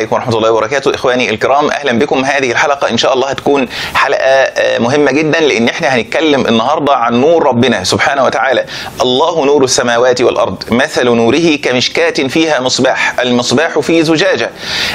عليكم ورحمة الله وبركاته إخواني الكرام أهلا بكم هذه الحلقة إن شاء الله هتكون حلقة آه، مهمة جدا لأن إحنا هنتكلم النهاردة عن نور ربنا سبحانه وتعالى الله نور السماوات والأرض مثل نوره كمشكاة فيها مصباح المصباح في زجاجة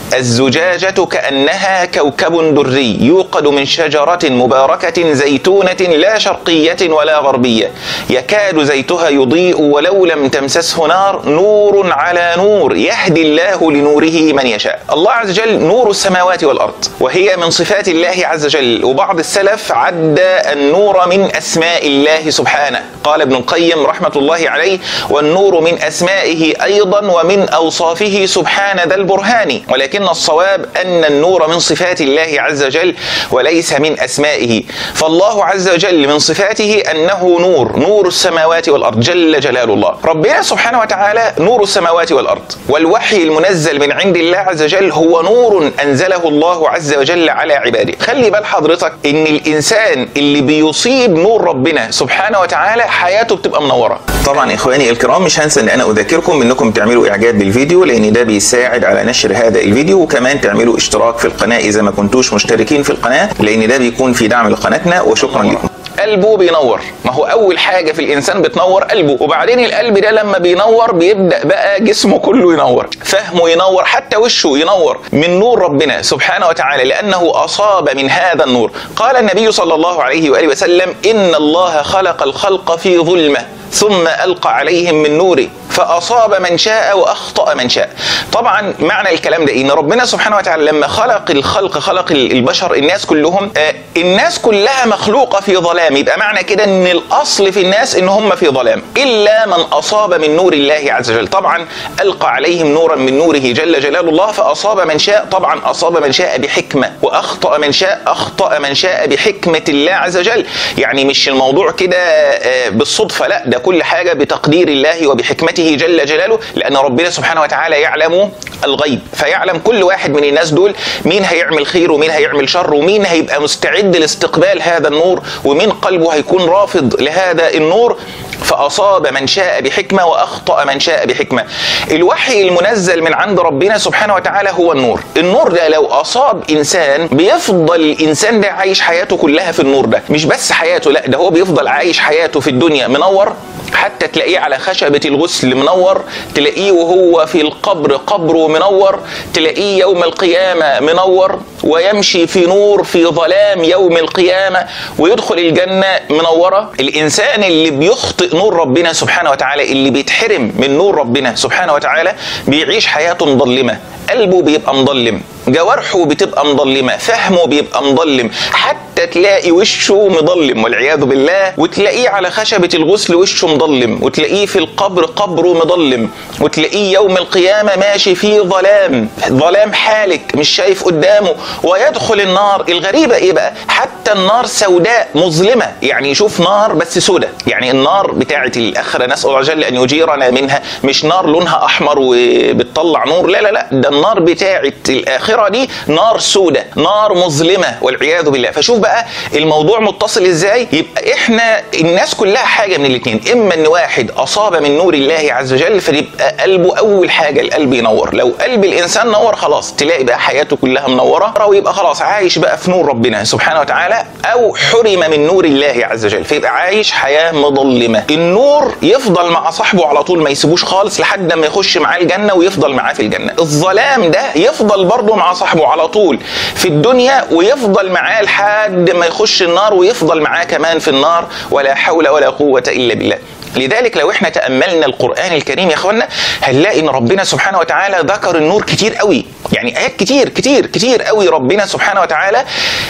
الزجاجة كأنها كوكب دري يوقد من شجرة مباركة زيتونة لا شرقية ولا غربية يكاد زيتها يضيء ولو لم تمسسه نار نور على نور يهدي الله لنوره من يشاء الله عز وجل نور السماوات والأرض وهي من صفات الله عز وجل وبعض السلف عد النور من أسماء الله سبحانه قال ابن القيم رحمة الله عليه والنور من أسمائه أيضا ومن أوصافه سبحان ذا البرهان ولكن الصواب أن النور من صفات الله عز وجل وليس من أسمائه فالله عز وجل من صفاته أنه نور نور السماوات والأرض جل جلال الله ربنا سبحانه وتعالى نور السماوات والأرض والوحي المنزل من عند الله عز وجل هو نور أنزله الله عز وجل على عباده خلي بال حضرتك إن الإنسان اللي بيصيب نور ربنا سبحانه وتعالى حياته بتبقى منورة طبعا إخواني الكرام مش هنسى أن أنا أذكركم أنكم تعملوا إعجاب بالفيديو لأن ده بيساعد على نشر هذا الفيديو وكمان تعملوا اشتراك في القناة إذا ما كنتوش مشتركين في القناة لأن ده بيكون في دعم لقناتنا وشكرا لكم قلبه بينور ما هو اول حاجه في الانسان بتنور قلبه وبعدين القلب ده لما بينور بيبدا بقى جسمه كله ينور فهمه ينور حتى وشه ينور من نور ربنا سبحانه وتعالى لانه اصاب من هذا النور قال النبي صلى الله عليه واله وسلم ان الله خلق الخلق في ظلمه ثم القى عليهم من نوره فاصاب من شاء واخطا من شاء طبعا معنى الكلام ده إيه؟ ان ربنا سبحانه وتعالى لما خلق الخلق خلق البشر الناس كلهم آه الناس كلها مخلوقه في ظلام يبقى معنى كده ان الاصل في الناس ان هم في ظلام الا من اصاب من نور الله عز وجل طبعا القى عليهم نورا من نوره جل جلال الله فاصاب من شاء طبعا اصاب من شاء بحكمه واخطا من شاء اخطا من شاء بحكمه الله عز وجل يعني مش الموضوع كده آه بالصدفه لا ده كل حاجه بتقدير الله وبحكمته جل جلاله لان ربنا سبحانه وتعالى يعلم الغيب فيعلم كل واحد من الناس دول مين هيعمل خير ومين هيعمل شر ومين هيبقى مستعد لاستقبال هذا النور ومين قلبه هيكون رافض لهذا النور فأصاب من شاء بحكمة وأخطأ من شاء بحكمة الوحي المنزل من عند ربنا سبحانه وتعالى هو النور النور ده لو أصاب إنسان بيفضل الإنسان ده عايش حياته كلها في النور ده مش بس حياته لا ده هو بيفضل عايش حياته في الدنيا منور حتى تلاقيه على خشبة الغسل منور تلاقيه وهو في القبر قبره منور تلاقيه يوم القيامة منور ويمشي في نور في ظلام يوم القيامة ويدخل الجنة منورة الإنسان اللي بيخطئ نور ربنا سبحانه وتعالى اللي بيتحرم من نور ربنا سبحانه وتعالى بيعيش حياته مظلمة قلبه بيبقى مظلم جوارحه بتبقى مظلمة فهمه بيبقى مظلم حتى تلاقي وشه مظلم والعياذ بالله وتلاقيه على خشبة الغسل وشه مظلم وتلاقيه في القبر قبره مظلم وتلاقيه يوم القيامة ماشي في ظلام ظلام حالك مش شايف قدامه ويدخل النار الغريبة ايه بقى حتى النار سوداء مظلمة يعني يشوف نار بس سوداء يعني النار بتاعة الآخرة نسأل الله جل أن يجيرنا منها مش نار لونها أحمر وبتطلع نور لا لا لا ده النار بتاعة الآخرة دي نار سوداء نار مظلمة والعياذ بالله فشوف بقى الموضوع متصل ازاي يبقى احنا الناس كلها حاجة من الاثنين اما ان واحد اصاب من نور الله عز وجل فيبقى قلبه اول حاجة القلب ينور لو قلب الانسان نور خلاص تلاقي بقى حياته كلها منورة ويبقى خلاص عايش بقى في نور ربنا سبحانه وتعالى او حرم من نور الله عز وجل فيبقى عايش حياة مظلمة النور يفضل مع صاحبه على طول ما يسيبوش خالص لحد ما يخش معاه الجنة ويفضل معاه في الجنة الظلام ده يفضل برضه مع صاحبه على طول في الدنيا ويفضل معاه لحد ما يخش النار ويفضل معاه كمان في النار ولا حول ولا قوة إلا بالله لذلك لو احنا تأملنا القرآن الكريم يا اخوانا هنلاقي ان ربنا سبحانه وتعالى ذكر النور كتير قوي يعني ايات كتير كتير كتير قوي ربنا سبحانه وتعالى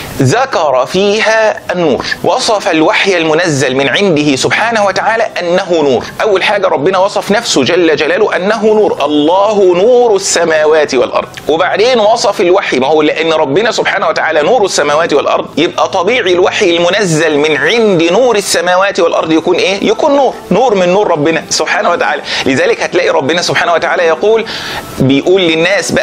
ذكر فيها النور وصف الوحي المنزل من عنده سبحانه وتعالى انه نور اول حاجه ربنا وصف نفسه جل جلاله انه نور الله نور السماوات والارض وبعدين وصف الوحي ما هو لان ربنا سبحانه وتعالى نور السماوات والارض يبقى طبيعي الوحي المنزل من عند نور السماوات والارض يكون ايه يكون نور نور من نور ربنا سبحانه وتعالى لذلك هتلاقي ربنا سبحانه وتعالى يقول بيقول للناس بقى كلها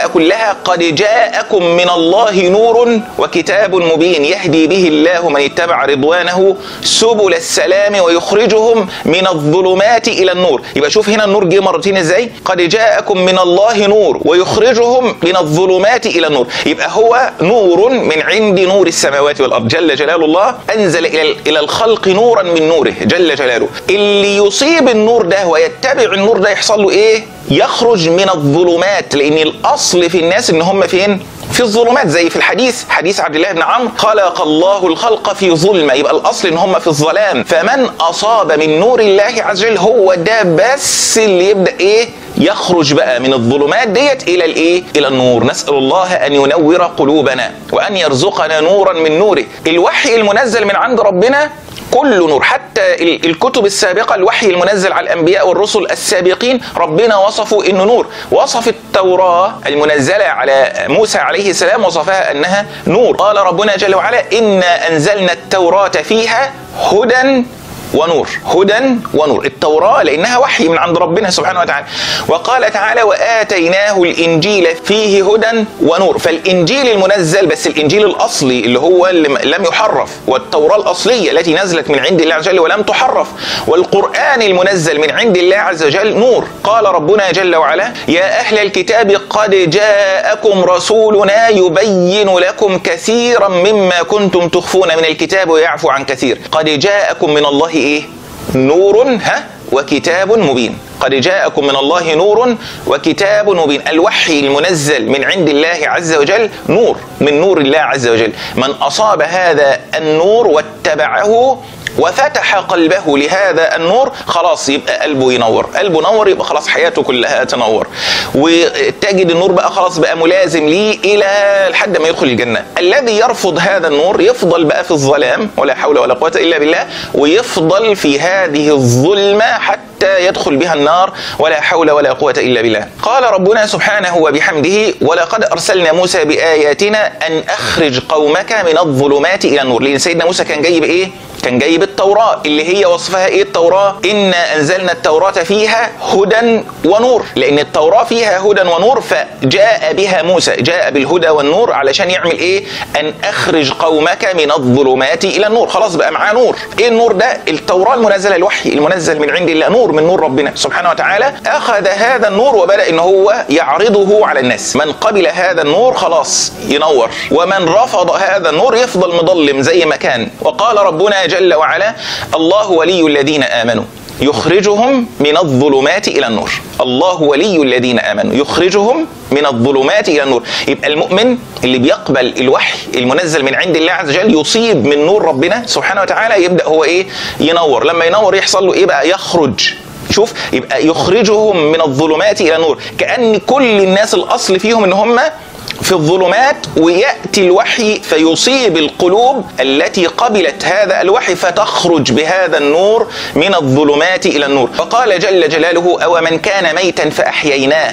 تعالى قد جاءكم من الله نور وكتاب مبين يهدي به الله من اتبع رضوانه سبل السلام ويخرجهم من الظلمات الى النور يبقى شوف هنا النور جه مرتين ازاي قد جاءكم من الله نور ويخرجهم من الظلمات الى النور يبقى هو نور من عند نور السماوات والارض جل جلال الله انزل الى الى الخلق نورا من نوره جل جلاله اللي يصيب النور ده ويتبع النور ده يحصل له ايه يخرج من الظلمات لان الاصل في الناس ان هم فين في الظلمات زي في الحديث حديث عبد الله بن عمرو خلق الله الخلق في ظلمه يبقى الاصل ان هم في الظلام فمن اصاب من نور الله عز وجل هو ده بس اللي يبدا ايه يخرج بقى من الظلمات ديت الى الايه الى النور نسال الله ان ينور قلوبنا وان يرزقنا نورا من نوره الوحي المنزل من عند ربنا كل نور حتى الكتب السابقه الوحي المنزل على الانبياء والرسل السابقين ربنا وصفوا انه نور وصف التوراه المنزله على موسى عليه السلام وصفها انها نور قال ربنا جل وعلا انا انزلنا التوراه فيها هدى ونور هدى ونور التوراة لأنها وحي من عند ربنا سبحانه وتعالى وقال تعالى وآتيناه الإنجيل فيه هدى ونور فالإنجيل المنزل بس الإنجيل الأصلي اللي هو اللي لم يحرف والتوراة الأصلية التي نزلت من عند الله عز وجل ولم تحرف والقرآن المنزل من عند الله عز وجل نور قال ربنا جل وعلا يا أهل الكتاب قد جاءكم رسولنا يبين لكم كثيرا مما كنتم تخفون من الكتاب ويعفو عن كثير قد جاءكم من الله ايه نور ها وكتاب مبين قد جاءكم من الله نور وكتاب مبين الوحي المنزل من عند الله عز وجل نور من نور الله عز وجل من اصاب هذا النور واتبعه وفتح قلبه لهذا النور خلاص يبقى قلبه ينور قلبه نور يبقى خلاص حياته كلها تنور وتجد النور بقى خلاص بقى ملازم ليه الى لحد ما يدخل الجنه الذي يرفض هذا النور يفضل بقى في الظلام ولا حول ولا قوه الا بالله ويفضل في هذه الظلمه حتى يدخل بها النار ولا حول ولا قوه الا بالله قال ربنا سبحانه وبحمده ولقد ارسلنا موسى باياتنا ان اخرج قومك من الظلمات الى النور لان سيدنا موسى كان جايب ايه كان جايب التوراة اللي هي وصفها ايه التوراة إنا أنزلنا التوراة فيها هدى ونور لأن التوراة فيها هدى ونور فجاء بها موسى جاء بالهدى والنور علشان يعمل ايه أن أخرج قومك من الظلمات إلى النور خلاص بقى معاه نور ايه النور ده التوراة المنزلة الوحي المنزل من عند الله نور من نور ربنا سبحانه وتعالى أخذ هذا النور وبدأ إن هو يعرضه على الناس من قبل هذا النور خلاص ينور ومن رفض هذا النور يفضل مظلم زي ما كان وقال ربنا جل وعلا الله ولي الذين امنوا يخرجهم من الظلمات الى النور الله ولي الذين امنوا يخرجهم من الظلمات الى النور يبقى المؤمن اللي بيقبل الوحي المنزل من عند الله عز وجل يصيب من نور ربنا سبحانه وتعالى يبدا هو ايه ينور لما ينور يحصل له ايه بقى يخرج شوف يبقى يخرجهم من الظلمات الى النور كان كل الناس الاصل فيهم ان هم في الظلمات وياتي الوحي فيصيب القلوب التي قبلت هذا الوحي فتخرج بهذا النور من الظلمات الى النور فقال جل جلاله او من كان ميتا فاحييناه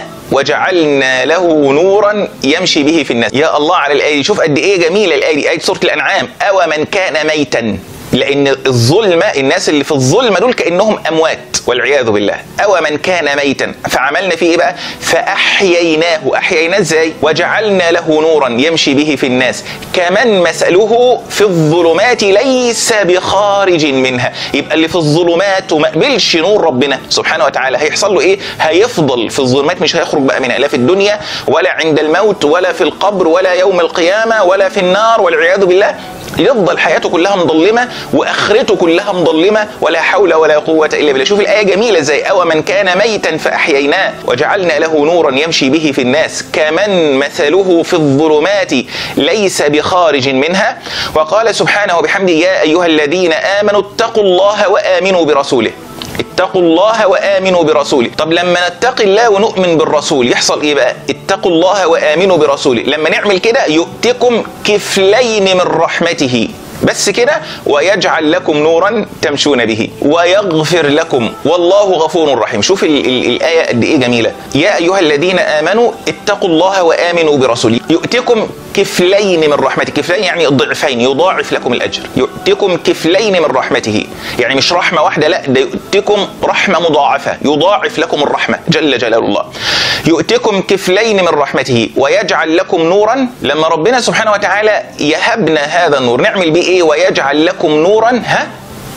وجعلنا له نورا يمشي به في الناس يا الله على الايه شوف قد ايه جميله الايه دي ايه سوره الانعام او من كان ميتا لان الظلمه الناس اللي في الظلمه دول كانهم اموات والعياذ بالله او من كان ميتا فعملنا فيه ايه بقى فاحييناه احييناه ازاي وجعلنا له نورا يمشي به في الناس كمن مثله في الظلمات ليس بخارج منها يبقى اللي في الظلمات وما قبلش نور ربنا سبحانه وتعالى هيحصل له ايه هيفضل في الظلمات مش هيخرج بقى منها لا في الدنيا ولا عند الموت ولا في القبر ولا يوم القيامه ولا في النار والعياذ بالله يفضل حياته كلها مظلمه واخرته كلها مظلمه ولا حول ولا قوه الا بالله شوف الايه جميله ازاي او من كان ميتا فاحييناه وجعلنا له نورا يمشي به في الناس كمن مثله في الظلمات ليس بخارج منها وقال سبحانه وبحمده يا ايها الذين امنوا اتقوا الله وامنوا برسوله اتقوا الله وامنوا برسوله طب لما نتقي الله ونؤمن بالرسول يحصل ايه بقى اتقوا الله وامنوا برسوله لما نعمل كده يؤتكم كفلين من رحمته بس كده ويجعل لكم نورا تمشون به ويغفر لكم والله غفور رحيم شوف ال ال الايه قد ايه جميله يا ايها الذين امنوا اتقوا الله وامنوا برسوله يؤتكم كفلين من رحمته كفلين يعني الضعفين يضاعف لكم الاجر يؤتكم كفلين من رحمته يعني مش رحمه واحده لا ده يؤتكم رحمه مضاعفه يضاعف لكم الرحمه جل جلال الله يؤتكم كفلين من رحمته ويجعل لكم نورا لما ربنا سبحانه وتعالى يهبنا هذا النور نعمل بيه ايه ويجعل لكم نورا ها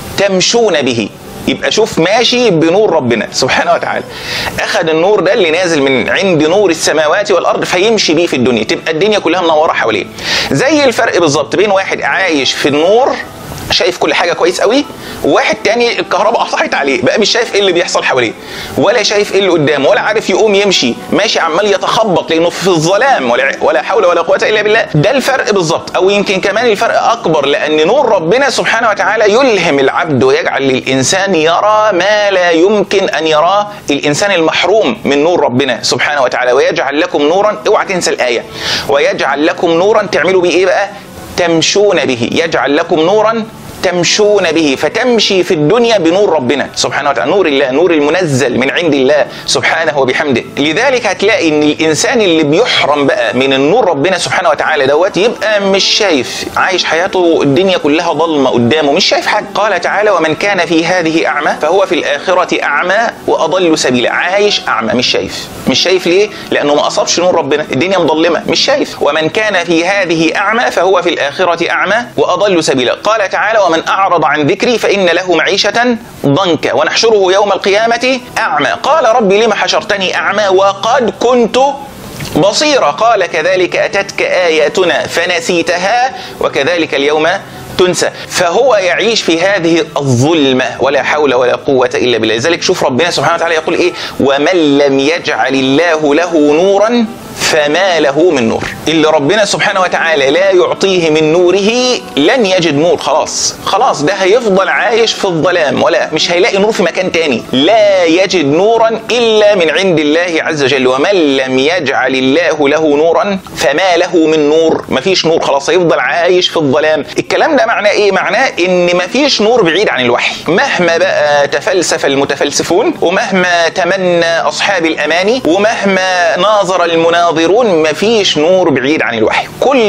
تمشون به يبقى شوف ماشي بنور ربنا سبحانه وتعالى اخذ النور ده اللي نازل من عند نور السماوات والارض فيمشي بيه في الدنيا تبقى الدنيا كلها منوره حواليه زي الفرق بالظبط بين واحد عايش في النور شايف كل حاجه كويس قوي وواحد تاني الكهرباء قطعت عليه بقى مش شايف ايه اللي بيحصل حواليه ولا شايف ايه اللي قدامه ولا عارف يقوم يمشي ماشي عمال يتخبط لانه في الظلام ولا ولا حول ولا قوه الا بالله ده الفرق بالظبط او يمكن كمان الفرق اكبر لان نور ربنا سبحانه وتعالى يلهم العبد ويجعل للانسان يرى ما لا يمكن ان يراه الانسان المحروم من نور ربنا سبحانه وتعالى ويجعل لكم نورا اوعى تنسى الايه ويجعل لكم نورا تعملوا بيه ايه بقى تمشون به يجعل لكم نورا تمشون به فتمشي في الدنيا بنور ربنا سبحانه وتعالى نور الله نور المنزل من عند الله سبحانه وبحمده لذلك هتلاقي ان الانسان اللي بيحرم بقى من النور ربنا سبحانه وتعالى دوت يبقى مش شايف عايش حياته الدنيا كلها ضلمه قدامه مش شايف حاجه قال تعالى ومن كان في هذه اعمى فهو في الاخره اعمى واضل سبيلا عايش اعمى مش شايف مش شايف ليه لانه ما اصابش نور ربنا الدنيا مظلمه مش شايف ومن كان في هذه اعمى فهو في الاخره اعمى واضل سبيلا قال تعالى ومن أعرض عن ذكري فإن له معيشة ضنكا ونحشره يوم القيامة أعمى قال ربي لم حشرتني أعمى وقد كنت بصيرا قال كذلك أتتك آياتنا فنسيتها وكذلك اليوم تنسى فهو يعيش في هذه الظلمة ولا حول ولا قوة إلا بالله لذلك شوف ربنا سبحانه وتعالى يقول إيه ومن لم يجعل الله له نورا فما له من نور اللي ربنا سبحانه وتعالى لا يعطيه من نوره لن يجد نور خلاص خلاص ده هيفضل عايش في الظلام ولا مش هيلاقي نور في مكان تاني لا يجد نورا إلا من عند الله عز وجل ومن لم يجعل الله له نورا فما له من نور مفيش نور خلاص هيفضل عايش في الظلام الكلام ده معناه ايه معناه ان مفيش نور بعيد عن الوحي مهما بقى تفلسف المتفلسفون ومهما تمنى اصحاب الاماني ومهما ناظر المناظرون مفيش نور بعيد عن الوحي كل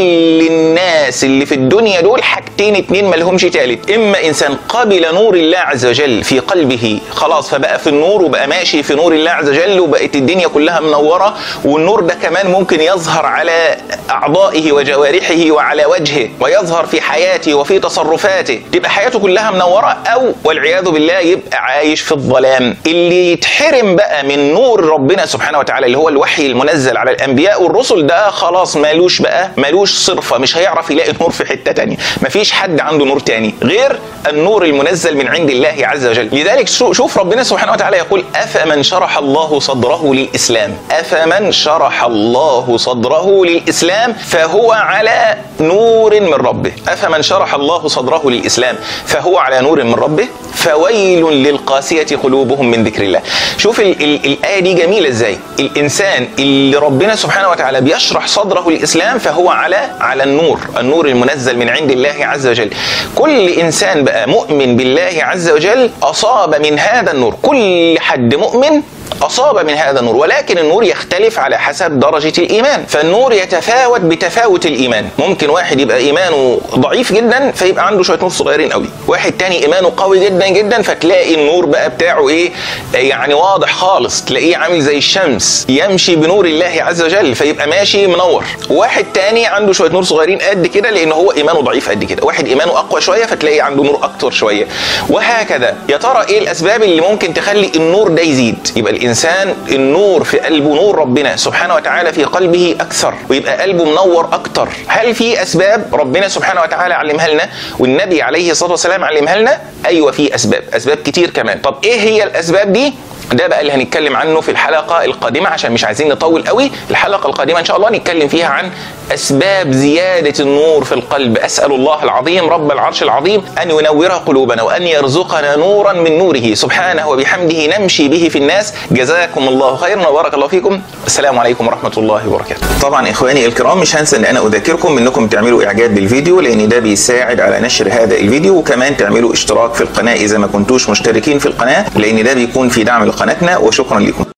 الناس اللي في الدنيا دول حاجتين اتنين ملهمش تالت اما انسان قبل نور الله عز وجل في قلبه خلاص فبقى في النور وبقى ماشي في نور الله عز وجل وبقت الدنيا كلها منوره والنور ده كمان ممكن يظهر على اعضائه وجوارحه وعلى وجهه ويظهر في حياته وفي تصرفاته تبقى حياته كلها منوره او والعياذ بالله يبقى عايش في الظلام اللي يتحرم بقى من نور ربنا سبحانه وتعالى اللي هو الوحي المنزل على الانبياء والرسل ده خلاص مالوش بقى مالوش صرفه مش هيعرف يلاقي نور في حته تانية مفيش حد عنده نور تاني غير النور المنزل من عند الله عز وجل لذلك شوف ربنا سبحانه وتعالى يقول افمن شرح الله صدره للاسلام افمن شرح الله صدره للاسلام فهو على نور من ربه افمن شرح الله صدره للاسلام فهو على نور من ربه فويل للقاسيه قلوبهم من ذكر الله شوف ال ال الايه دي جميله ازاي الانسان اللي ربنا سبحانه وتعالى بيشرح صدره للاسلام فهو على على النور النور المنزل من عند الله عز وجل كل انسان بقى مؤمن بالله عز وجل اصاب من هذا النور كل حد مؤمن أصاب من هذا النور ولكن النور يختلف على حسب درجة الإيمان فالنور يتفاوت بتفاوت الإيمان ممكن واحد يبقى إيمانه ضعيف جدا فيبقى عنده شوية نور صغيرين قوي واحد تاني إيمانه قوي جدا جدا فتلاقي النور بقى بتاعه إيه يعني واضح خالص تلاقيه عامل زي الشمس يمشي بنور الله عز وجل فيبقى ماشي منور واحد تاني عنده شوية نور صغيرين قد كده لأن هو إيمانه ضعيف قد كده واحد إيمانه أقوى شوية فتلاقيه عنده نور أكتر شوية وهكذا يا ترى إيه الأسباب اللي ممكن تخلي النور ده يزيد يبقى الانسان النور في قلبه نور ربنا سبحانه وتعالى في قلبه اكثر ويبقى قلبه منور اكتر هل في اسباب ربنا سبحانه وتعالى علمها لنا والنبي عليه الصلاه والسلام علمها لنا ايوه في اسباب اسباب كتير كمان طب ايه هي الاسباب دي ده بقى اللي هنتكلم عنه في الحلقه القادمه عشان مش عايزين نطول قوي الحلقه القادمه ان شاء الله نتكلم فيها عن اسباب زياده النور في القلب اسال الله العظيم رب العرش العظيم ان ينور قلوبنا وان يرزقنا نورا من نوره سبحانه وبحمده نمشي به في الناس جزاكم الله خيرا وبارك الله فيكم السلام عليكم ورحمه الله وبركاته طبعا اخواني الكرام مش هنسى ان انا اذكركم انكم تعملوا اعجاب بالفيديو لان ده بيساعد على نشر هذا الفيديو وكمان تعملوا اشتراك في القناه اذا ما كنتوش مشتركين في القناه لان ده بيكون في دعم لقناتنا وشكرا لكم